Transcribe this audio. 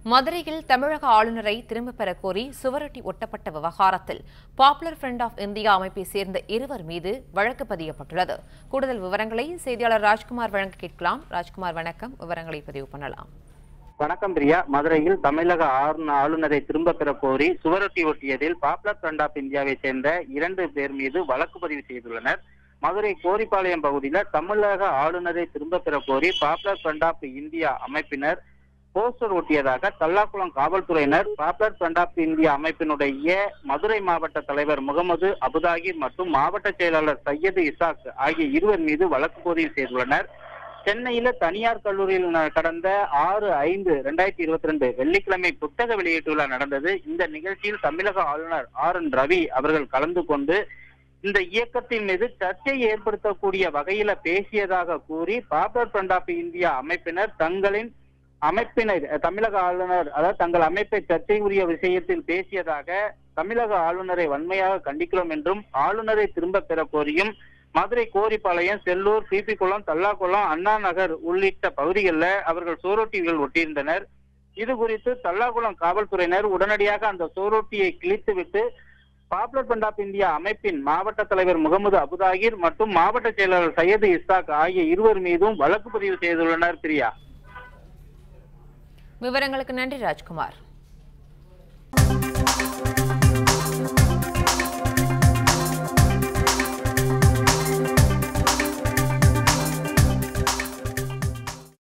மதுரையில் தமிழக ஆளுநரை திரும்பப் பெறக் கோரி சுவரொட்டி ஒட்டப்பட்ட விவகாரத்தில் பாப்புலர் ஃப்ரண்ட் ஆஃப் இந்தியா அமைப்பை சேர்ந்த இருவர் மீது வழக்கு பதியப்பட்டுள்ளது கூடுதல் விவரங்களை செய்தியாளர் ராஜ்குமார் வழங்க கேட்கலாம் ராஜ்குமார் வணக்கம் விவரங்களை பதிவு பண்ணலாம் வணக்கம் பிரியா மதுரையில் தமிழக ஆளுந- ஆளுநரை திரும்ப பெற கோரி சுவரொட்டி ஒட்டியதில் பாப்புலர் ஃப்ரண்ட் ஆஃப் இந்தியாவை சேர்ந்த இரண்டு பேர் மீது வழக்கு பதிவு செய்துள்ளனர் மதுரை கோரிப்பாளையம் பகுதியில் தமிழக ஆளுநரை திரும்ப பெற கோரி பாப்புலர் ஃப்ரண்ட் ஆஃப் இந்தியா அமைப்பினர் போஸ்டர் ஒட்டியதாக தல்லாக்குளம் காவல்துறையினர் பாப்புலர் ஃப்ரண்ட் ஆஃப் இந்தியா அமைப்பினுடைய மதுரை மாவட்ட தலைவர் முகமது அபுதாகிர் மற்றும் மாவட்ட செயலாளர் சையது இசாக் ஆகிய இருவர் மீது வழக்கு பதிவு செய்துள்ளனர் சென்னையில தனியார் கல்லூரியில் ந- கடந்த ஆறு ஐந்து ரெண்டாயிரத்தி இருபத்தி ரெண்டு வெள்ளிக்கிழமை புத்தக வெளியீட்டு விழா நடந்தது இந்த நிகழ்ச்சியில் தமிழக ஆளுநர் ஆர் என் ரவி அவர்கள் கலந்து கொண்டு இந்த இயக்கத்தின் மீது சர்ச்சை ஏற்படுத்தக்கூடிய வகையில பேசியதாக கூறி பாப்புலர் ஃப்ரண்ட் ஆஃப் இந்தியா அமைப்பினர் தங்களின் அமைப்பினை தமிழக ஆளுநர் அதாவது தங்கள் அமைப்பை சர்ச்சைக்குரிய விஷயத்தில் பேசியதாக தமிழக ஆளுநரை வன்மையாக கண்டிக்கிறோம் என்றும் ஆளுநரை திரும்ப பெற கோரியும் மதுரை கோரிப்பாளையம் செல்லூர் பிபிகுளம் தல்லாக்குளம் அண்ணா நகர் உள்ளிட்ட பகுதிகளில் அவர்கள் சோரொட்டிகள் ஒட்டியிருந்தனர் இது குறித்து தல்லாக்குளம் காவல்துறையினர் உடனடியாக அந்த சோரொட்டியை கிழித்துவிட்டு பாப்புலர் ஃப்ரண்ட் ஆஃப் இந்தியா அமைப்பின் மாவட்ட தலைவர் முகமது அபுதாகிர் மற்றும் மாவட்ட செயலாளர் சையது இஸ்தாக் ஆகிய இருவர் மீதும் வழக்கு பதிவு செய்துள்ளனர் பிரியா விவரங்களுக்கு நன்றி ராஜ்குமார்